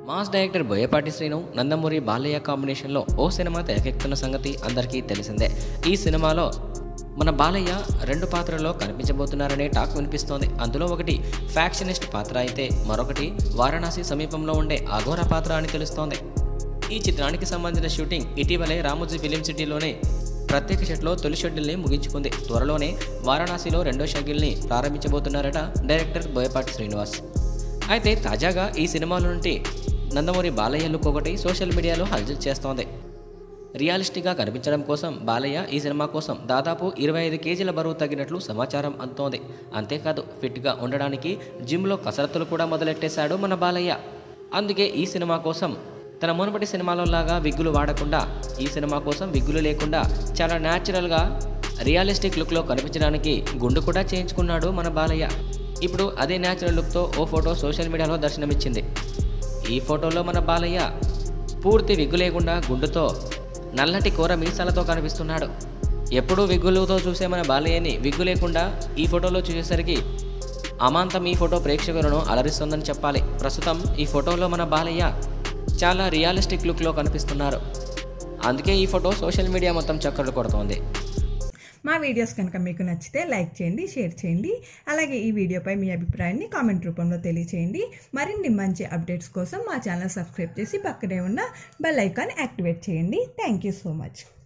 mass director Boyapati Srinu Nandamuri Balayya కాంబినేషన్లో ఓ cinema తెరకెక్కుతున్న సంగతి అందరికీ తెలిసిందే ఈ సినిమాలో మన బాలయ్య రెండు పాత్రల్లో కనిపించబోతున్నారనే టాక్ వినిపిస్తోంది అందులో ఒకటి ఫ్యాక్షనిస్ట్ పాత్ర అయితే మరొకటి వారణాసి సమీపంలో ఉండే అఘోర పాత్ర అని తెలుస్తోంది ఈ చిత్రానికి సంబంధించిన షూటింగ్ ఇటీవలే రామోజీ ఫిలిం సిటీలోనే ప్రత్యేక షెట్లో తొలి షెడ్యూల్ని ముగించుకుంది త్వరలోనే వారణాసిలో రెండో షెడ్యూల్ని ప్రారంభించబోతున్నారట డైరెక్టర్ బోయపాటి శ్రీనివాస్ అయితే తాజాగా ఈ సినిమాల నుండి నందమూరి బాలయ్య లుక్ ఒకటి సోషల్ మీడియాలో హల్చల్ చేస్తోంది రియాలిస్టిక్గా కనిపించడం కోసం బాలయ్య ఈ సినిమా కోసం దాదాపు ఇరవై ఐదు కేజీల బరువు తగ్గినట్లు సమాచారం అందుతోంది అంతేకాదు ఫిట్గా ఉండడానికి జిమ్లో కసరత్తులు కూడా మొదలెట్టేశాడు మన బాలయ్య అందుకే ఈ సినిమా కోసం తన మునుపటి సినిమాలో లాగా విగ్గులు వాడకుండా ఈ సినిమా కోసం విగ్గులు లేకుండా చాలా న్యాచురల్గా రియలిస్టిక్ లుక్లో కనిపించడానికి గుండు కూడా చేయించుకున్నాడు మన బాలయ్య ఇప్పుడు అదే న్యాచురల్ లుక్తో ఓ ఫోటో సోషల్ మీడియాలో దర్శనమిచ్చింది ఈ ఫోటోలో మన బాలయ్య పూర్తి విగ్గు లేకుండా గుండుతో నల్లటి కూర మీసాలతో కనిపిస్తున్నాడు ఎప్పుడూ విగ్గులతో చూసే మన బాలయ్యని విగ్గు లేకుండా ఈ ఫోటోలో చూసేసరికి అమాంతం ఈ ఫోటో ప్రేక్షకులను అలరిస్తుందని చెప్పాలి ప్రస్తుతం ఈ ఫోటోలో మన బాలయ్య చాలా రియలిస్టిక్ లుక్లో కనిపిస్తున్నారు అందుకే ఈ ఫోటో సోషల్ మీడియా మొత్తం చక్కర్లు కొడుతోంది మా వీడియోస్ కనుక మీకు నచ్చితే లైక్ చేయండి షేర్ చేయండి అలాగే ఈ వీడియోపై మీ అభిప్రాయాన్ని కామెంట్ రూపంలో తెలియచేయండి మరిన్ని మంచి అప్డేట్స్ కోసం మా ఛానల్ సబ్స్క్రైబ్ చేసి పక్కనే ఉన్న బెల్ ఐకాన్ యాక్టివేట్ చేయండి థ్యాంక్ యూ సో మచ్